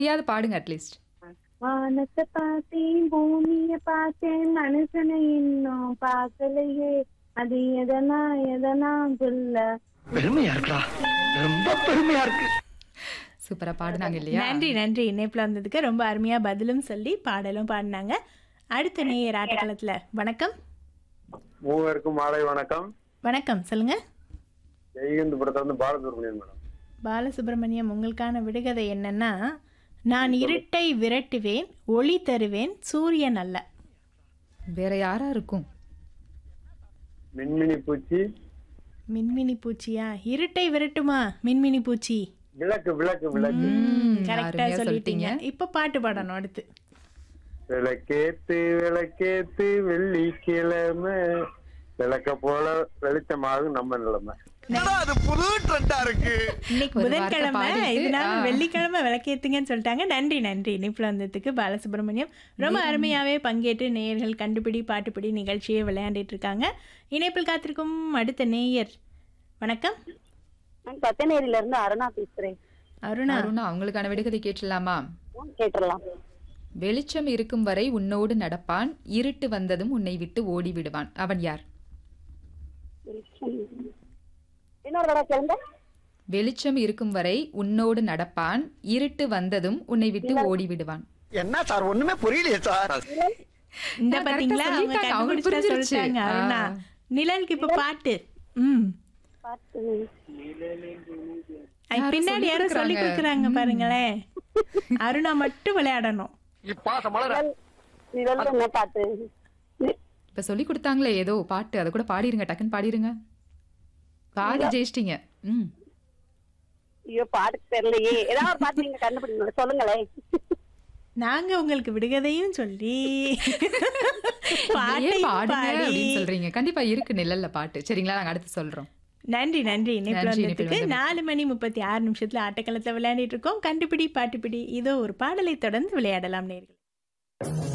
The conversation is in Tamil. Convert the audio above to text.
நீயாவது பாடுங்க அட்லீஸ்ட் வானத்தை பார்த்தேன் பூமிய பார்த்தேன் மனுஷனை இன்னும் பார்க்கலையே அது எதனா எதனா சொல்ல பெருமையா இருக்குடா ரொம்ப பெருமையா இருக்கு சூப்பரா பாடுனாங்க இல்லையா நன்றி நன்றி இணைப்பில் வந்ததுக்கு ரொம்ப அருமையா பதிலும் சொல்லி பாடலும் பாடினாங்க அடுத்த நேயர் ஆட்டக்களத்துல வணக்கம் மூவருக்கும் மாலை வணக்கம் வணக்கம் சொல்லுங்க ஜெயகந்தபுரத்துல இருந்து பாலசுப்ரமணியன் மேடம் பாலசுப்ரமணியம் உங்களுக்கான விடுகதை என்னன்னா நான் இருட்டை விரட்டுவேன் ஒளி தருவேன் சூரியன் அல்ல வேற யாரா இருக்கும் மின்மினி பூச்சி மின்மினி பூச்சியா இருட்டை விரட்டுமா மின்மினி பூச்சி விளக்கு விளக்கு விளக்கு ம், கரெக்டா அருமையா சொல்லிட்டீங்க சொல்லிட்டீங்க இப்ப பாட்டு பாடணும் அடுத்து விளக்கேத்து விளக்கேத்து வெள்ளிக்கிழமை விளக்க போல வெளிச்சமாகும் நம்ம நிலைமை அது புது ட்ரெண்டா இருக்கு இன்னைக்கு ஒரு வார்த்தை புதன்கிழமை பாடிட்டு, இதனால ஆ. வெள்ளிக்கிழமை விளக்கேத்துங்கன்னு சொல்லிட்டாங்க நன்றி நன்றி இனிப்புல வந்ததுக்கு பாலசுப்ரமணியம் ரொம்ப அருமையாவே பங்கேற்று நேயர்கள் கண்டுபிடி பாட்டுப்பிடி நிகழ்ச்சியை விளையாண்டுட்டு இருக்காங்க இணைப்பில் காத்திருக்கும் அடுத்த நேயர் வணக்கம் நான் பத்தநேரில இருந்து அருணா பேசுறேன் அருணா அருணா அவங்களுக்கான விடுகதை கேட்டுடலாமா கேட்டுடலாம் வெளிச்சம் இருக்கும் வரை உன்னோடு நடப்பான் இருட்டு வந்ததும் உன்னை விட்டு ஓடி விடுவான் அவன் யார் இன்னொரு தடவை கேளுங்க வெளிச்சம் இருக்கும் வரை உன்னோடு நடப்பான் இருட்டு வந்ததும் உன்னை விட்டு ஓடி விடுவான் என்ன சார் ஒண்ணுமே புரியலையே சார் இந்த correct ஆ பாத்தீங்களா அவங்க சொல்லிட்டாங்க, அவங்களுக்கு கண்டுபிடிச்சா புரிஞ்சிருச்சு. சொல்லிட்டாங்க அருணா ஆ. நிழலுக்கு இப்ப பாட்டு ம் பார்த்து ஐ, யாரோ பின்னாடி யாரோ சொல்லி சொல்லிக் கொடுக்குறாங்க பாருங்களேன் அருணா மட்டும் விளையாடணும் பாச மலர நிழல் என்ன பாட்டு இப்ப சொல்லி கொடுத்தாங்களே ஏதோ பாட்டு அதை கூட பாடிருங்க டக்குன்னு பாடிருங்க பாதி ஜெயிச்சிட்டீங்க ம் ஐயோ பாட்டு தெரியலையே ஏதாவது ஒரு பாட்டு நீங்க கண்டுபிடிங்க சொல்லுங்களேன் நாங்க உங்களுக்கு விடுகதையும் சொல்லி ஏன் பாட்டையும் பாடுங்க பாடி அப்படின்னு சொல்றீங்க கண்டிப்பா இருக்கு நிழல்ல பாட்டு சரிங்களா நாங்க அடுத்து சொல்றோம் நன்றி நன்றி இணைப்பில் நன்றி, வந்ததுக்கு இணைப்பில் வந்ததுக்கு. நாலு மணி முப்பத்தி ஆறு நிமிஷத்துல ஆட்டக்களத்துல விளையாடிட்டு இருக்கோம் கண்டுபிடி பாட்டுப்பிடி இதோ ஒரு பாடலை தொடர்ந்து விளையாடலாம் நேர்கள்